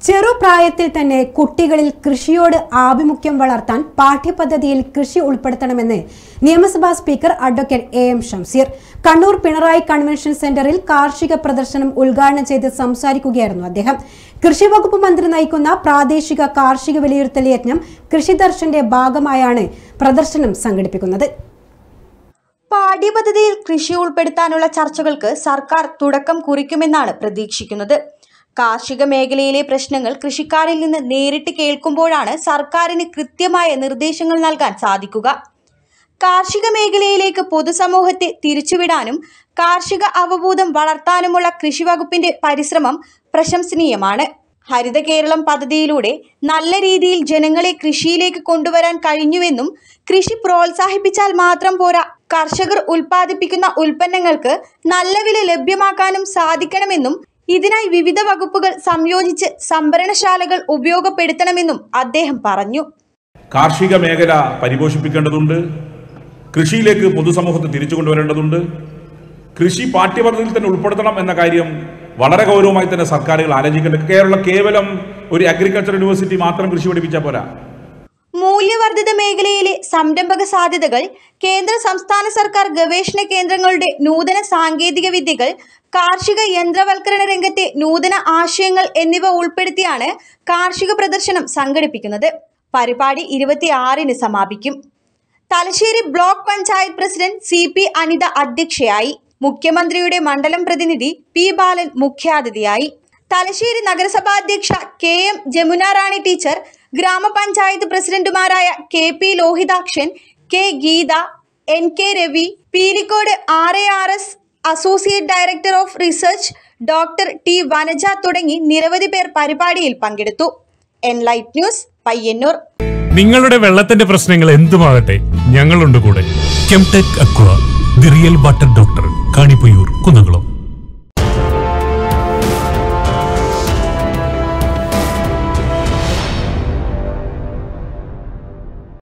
ചെറുപ്രായത്തിൽ തന്നെ കുട്ടികളിൽ കൃഷിയോട് ആഭിമുഖ്യം വളർത്താൻ പാഠ്യപദ്ധതിയിൽ കൃഷി ഉൾപ്പെടുത്തണമെന്ന് നിയമസഭാ speaker advocate A M Shamseer Kannur Pinarayi convention സെന്ററിൽ കാർഷിക പ്രദർശനം ഉദ്ഘാടനം ചെയ്ത് സംസാരിക്കുകയായിരുന്നു അദ്ദേഹം കൃഷി വകുപ്പ് മന്ത്രി നയിക്കുന്ന പ്രാദേശിക കാർഷിക വിലയിരുത്തൽ യജ്ഞം കൃഷി ദർശന്റെ ഭാഗമായാണ് പ്രദർശനം സംഘടിപ്പിക്കുന്നത് പാഠ്യപദ്ധതിയിൽ കൃഷി ഉൾപ്പെടുത്താനുള്ള ചർച്ചകൾക്ക് സർക്കാർ തുടക്കം കുറിക്കുമെന്നാണ് പ്രതീക്ഷിക്കുന്നത് കാർഷിക മേഖലയിലെ പ്രശ്നങ്ങൾ കൃഷിക്കാരിൽ നിന്ന് നേരിട്ട് കേൾക്കുമ്പോഴാണ് സർക്കാരിന് കൃത്യമായ നിർദ്ദേശങ്ങൾ നൽകാൻ സാധിക്കുക കാർഷിക മേഖലയിലേക്ക് പൊതുസമൂഹത്തെ തിരിച്ചുവിടാനും കാർഷിക അവബോധം വളർത്താനുമുള്ള കൃഷി വകുപ്പിന്റെ പരിശ്രമം പ്രശംസനീയമാണ് ഹരിത കേരളം പദ്ധതിയിലൂടെ നല്ല രീതിയിൽ ജനങ്ങളെ കൃഷിയിലേക്ക് കൊണ്ടുവരാൻ കഴിഞ്ഞുവെന്നും കൃഷി പ്രോത്സാഹിപ്പിച്ചാൽ മാത്രം പോരാ കർഷകർ ഉൽപ്പാദിപ്പിക്കുന്ന ഉൽപ്പന്നങ്ങൾക്ക് നല്ല വില ലഭ്യമാക്കാനും സാധിക്കണമെന്നും ഇതിനായി വിവിധ വകുപ്പുകൾ സംയോജിച്ച് സംഭരണശാലകൾ ഉപയോഗപ്പെടുത്തണമെന്നും അദ്ദേഹം പറഞ്ഞു കാർഷിക മേഖല പരിപോഷിപ്പിക്കേണ്ടതുണ്ട് കൃഷിയിലേക്ക് പൊതുസമൂഹത്തെ തിരിച്ചു കൊണ്ടുവരേണ്ടതുണ്ട് കൃഷി പാഠ്യപദ്ധതിയിൽ തന്നെ ഉൾപ്പെടുത്തണം എന്ന കാര്യം വളരെ ഗൗരവമായി തന്നെ സർക്കാരുകൾ ആലോചിക്കേണ്ടത് കേരള കേവലം ഒരു അഗ്രികൾച്ചർ യൂണിവേഴ്സിറ്റി മാത്രം കൃഷി പഠിപ്പിച്ചാൽ പോരാ മൂല്യവർദ്ധിത മേഖലയിലെ സംരംഭക സാധ്യതകൾ കേന്ദ്ര സംസ്ഥാന സർക്കാർ ഗവേഷണ കേന്ദ്രങ്ങളുടെ നൂതന സാങ്കേതിക വിദ്യകൾ കാർഷിക യന്ത്രവൽക്കരണ രംഗത്തെ നൂതന ആശയങ്ങൾ എന്നിവ ഉൾപ്പെടുത്തിയാണ് കാർഷിക പ്രദർശനം സംഘടിപ്പിക്കുന്നത് പരിപാടി ഇരുപത്തിയാറിന് സമാപിക്കും Thalassery block panchayat president C P Anitha അധ്യക്ഷയായി മുഖ്യമന്ത്രിയുടെ മണ്ഡലം പ്രതിനിധി പി ബാലൻ മുഖ്യാതിഥിയായി തലശ്ശേരി നഗരസഭാ അധ്യക്ഷ K M Jamuna Rani teacher ഗ്രാമപഞ്ചായത്ത് പ്രസിഡന്റുമാരായ K P Lohithakshan K Geetha N K Ravi Pilicode R A R S associate director of research doctor T Vanaja തുടങ്ങി നിരവധി പേർ പരിപാടിയിൽ പങ്കെടുത്തു എൻലൈറ്റ് ന്യൂസ് പയ്യന്നൂർ നിങ്ങളുടെ വെള്ളത്തിന്റെ പ്രശ്നങ്ങൾ എന്തുമാകട്ടെ ഞങ്ങളുണ്ട് കൂടെ Chemtech aqua the real water doctor Kanippayyur Kunnamkulam